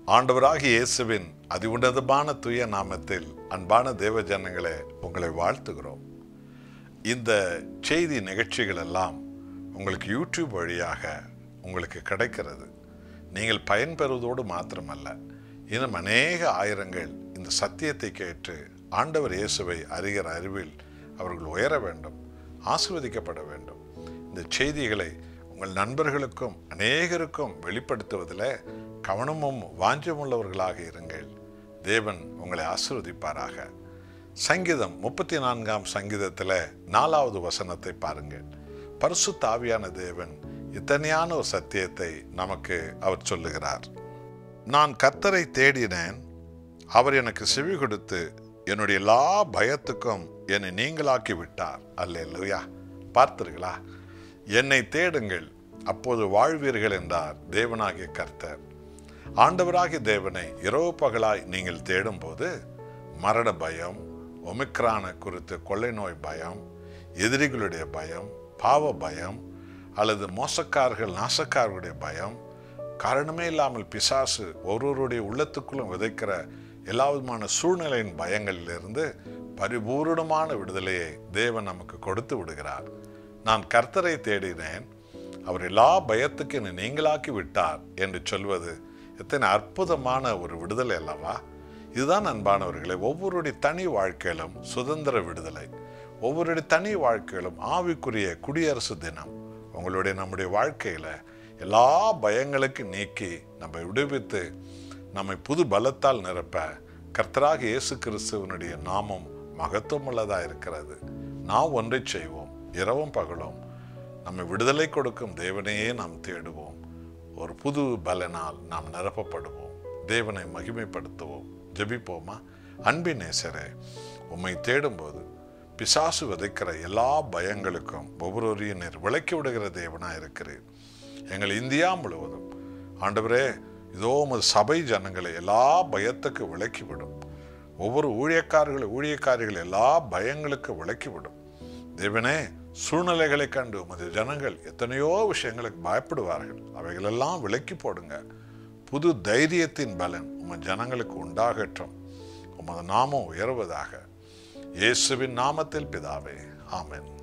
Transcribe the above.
ஆண்டவராகிய இயேசுவின் அதிஉன்னதமான துய நாமத்தில் அன்பான தேவ ஜனங்களே உங்களை வாழ்த்துகிறோம் இந்த செய்தி நிகழ்ச்சிகள் எல்லாம் உங்களுக்கு யூடியூப் வழியாக உங்களுக்கு கிடைக்கிறது நீங்கள் பயன்பெறுவதோடு மாத்திரமல்ல இன்னும் அநேக ஆயிரங்கள் இந்த சத்தியத்தை கேட்டு ஆண்டவர் இயேசுவை அறிகிற அறிவில் அவர்கள் உயர வேண்டும் ஆசிர்வதிக்கப்பட வேண்டும் இந்த செய்திகளை உங்கள் நண்பர்களுக்கும் அநேகருக்கும் வெளிப்படுத்துவதில் கவனமும் வாஞ்சமுள்ளவர்களாக இருங்கள் தேவன் உங்களை ஆசிர்வதிப்பாராக சங்கீதம் முப்பத்தி நான்காம் சங்கீதத்தில் நாலாவது வசனத்தை பாருங்கள் பரிசு தாவியான தேவன் இத்தனையான ஒரு சத்தியத்தை நமக்கு அவர் சொல்லுகிறார் நான் கர்த்தரை தேடினேன் அவர் எனக்கு செவி கொடுத்து என்னுடைய எல்லா பயத்துக்கும் என்னை நீங்களாக்கி விட்டார் அல்லேலூயா பார்த்தீர்களா என்னை தேடுங்கள் அப்போது வாழ்வீர்கள் என்றார் தேவனாகிய கர்த்தர் ஆண்டவராகிய தேவனை இரவு பகலாய் நீங்கள் தேடும்போது மரண பயம் ஒமிக்ரான குறித்து கொள்ளை நோய் பயம் எதிரிகளுடைய பயம் பாவ பயம் அல்லது மோசக்காரர்கள் நாசக்காரர்களுடைய பயம் காரணமே இல்லாமல் பிசாசு ஒருவருடைய உள்ளத்துக்குள்ளும் விதைக்கிற எல்லா விதமான சூழ்நிலையின் பயங்களிலிருந்து பரிபூரணமான விடுதலையை தேவன் நமக்கு கொடுத்து விடுகிறார் நான் கர்த்தரை தேடினேன் அவர் எல்லா பயத்துக்கு என்னை நீங்களாக்கி விட்டார் என்று சொல்வது எத்தனை அற்புதமான ஒரு விடுதலை அல்லவா இதுதான் அன்பானவர்களே ஒவ்வொருடைய தனி வாழ்க்கையிலும் சுதந்திர விடுதலை ஒவ்வொருடைய தனி வாழ்க்கையிலும் ஆவிக்குரிய குடியரசு தினம் உங்களுடைய நம்முடைய வாழ்க்கையில் எல்லா பயங்களுக்கு நீக்கி நம்மை விடுவித்து நம்மை புது பலத்தால் நிரப்ப கர்த்தராக இயேசு கிறிஸ்துவனுடைய நாமம் மகத்துவமுள்ளதாக இருக்கிறது நாம் ஒன்றை செய்வோம் இரவும் பகலும் நம்மை விடுதலை கொடுக்கும் தேவனையே நாம் தேடுவோம் ஒரு புது பலனால் நாம் நிரப்பப்படுவோம் தேவனை மகிமைப்படுத்துவோம் ஜெபிப்போமா அன்பின் நேசரே உம்மை தேடும்போது பிசாசு விதைக்கிற எல்லா பயங்களுக்கும் ஒவ்வொருவரையும் நீர் விளக்கி விடுகிற தேவனா இருக்கிறீர் எங்கள் இந்தியா முழுவதும் ஆண்டவரே இதோ உமது சபை ஜனங்களை எல்லா பயத்துக்கு விளக்கிவிடும் ஒவ்வொரு ஊழியக்காரர்கள் ஊழியக்காரிகள் எல்லா பயங்களுக்கு விளக்கிவிடும் தேவனே சூழ்நிலைகளை கண்டு உமது ஜனங்கள் எத்தனையோ விஷயங்களுக்கு பயப்படுவார்கள் அவைகளெல்லாம் விலக்கி போடுங்க புது தைரியத்தின் பலன் உமது ஜனங்களுக்கு உண்டாகட்டும் உமது நாமம் உயர்வதாக இயேசுவின் நாமத்தில் பிதாவே ஆமென்